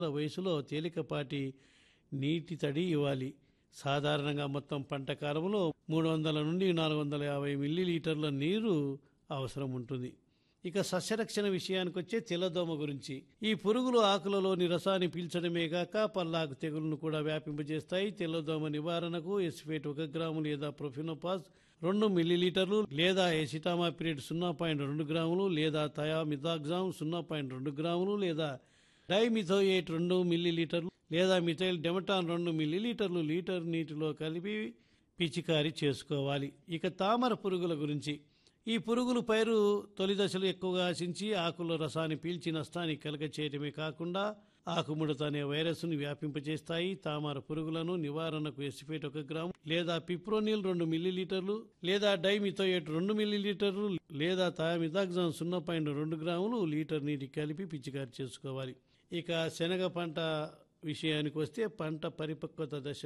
వయసులో తేలికపాటి నీటి తడి ఇవ్వాలి సాధారణంగా మొత్తం పంట కాలంలో మూడు వందల నుండి నాలుగు వందల యాభై మిల్లీలీటర్ల నీరు అవసరం ఉంటుంది ఇక సస్యరక్షణ విషయానికి వచ్చే తెల్లదోమ గురించి ఈ పురుగులు ఆకులలోని రసాన్ని పీల్చడమే గాక పల్లాకు తెగులను కూడా వ్యాపింపజేస్తాయి తెల్లదోమ నివారణకు ఎస్ఫేట్ ఒక గ్రాము లేదా ప్రొఫినోపాస్ రెండు మిల్లీలీటర్లు లేదా ఎసిటామాపిరేట్ సున్నా పాయింట్ రెండు గ్రాములు లేదా థయామిథాగ్జామ్ సున్నా పాయింట్ రెండు గ్రాములు లేదా డైమిథోయేట్ రెండు మిల్లీలీటర్లు లేదా మిథైల్ డెమటాన్ రెండు మిల్లీలీటర్లు లీటర్ నీటిలో కలిపి పిచికారీ చేసుకోవాలి ఇక తామర పురుగుల గురించి ఈ పురుగులు పైరు తొలి దశలు ఎక్కువగా ఆశించి ఆకుల రసాన్ని పీల్చి నష్టాన్ని కలగ చేయడమే కాకుండా ఆకుముడత అనే వైరస్ను వ్యాపింపజేస్తాయి తామర పురుగులను నివారణకు ఎసిఫేట్ ఒక గ్రాము లేదా పిప్రోనిల్ రెండు మిల్లీలీటర్లు లేదా డైమిథోయేట్ రెండు మిల్లీలీటర్లు లేదా థామిథాగ్జామ్ సున్నా పాయింట్ రెండు గ్రాములు లీటర్ నీటి కలిపి పిచికారి చేసుకోవాలి ఇక శనగ పంట విషయానికి వస్తే పంట పరిపక్వత దశ